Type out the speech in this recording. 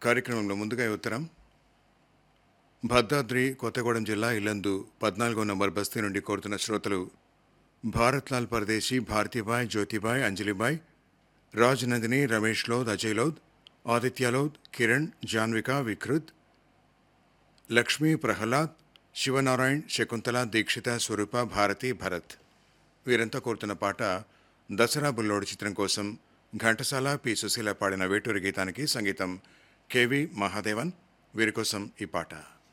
కార్యక్రమంలో ముందుగా ఈ ఉత్తరం భద్రాద్రి కొత్తగూడెం జిల్లా ఇల్లందు పద్నాలుగో నంబర్ బస్తీ నుండి కోరుతున్న శ్రోతలు భారత్ లాల్ పరదేశీ భారతీబాయ్ జ్యోతిబాయ్ అంజలిబాయ్ రాజ్ నందిని రమేష్ లోద్ అజయ్ లోద్ ఆదిత్య లోద్ కిరణ్ జాన్విక వికృత్ లక్ష్మీ ప్రహ్లాద్ శివనారాయణ్ శకుంతల దీక్షిత స్వరూప భారతి భరత్ వీరంతా కోరుతున్న పాట దసరా బుల్లోడు చిత్రం కోసం ఘంటసాల పి సుశీల పాడిన వేటూరి గీతానికి సంగీతం కెవి మహాదేవన్ వీరి కోసం ఈ పాట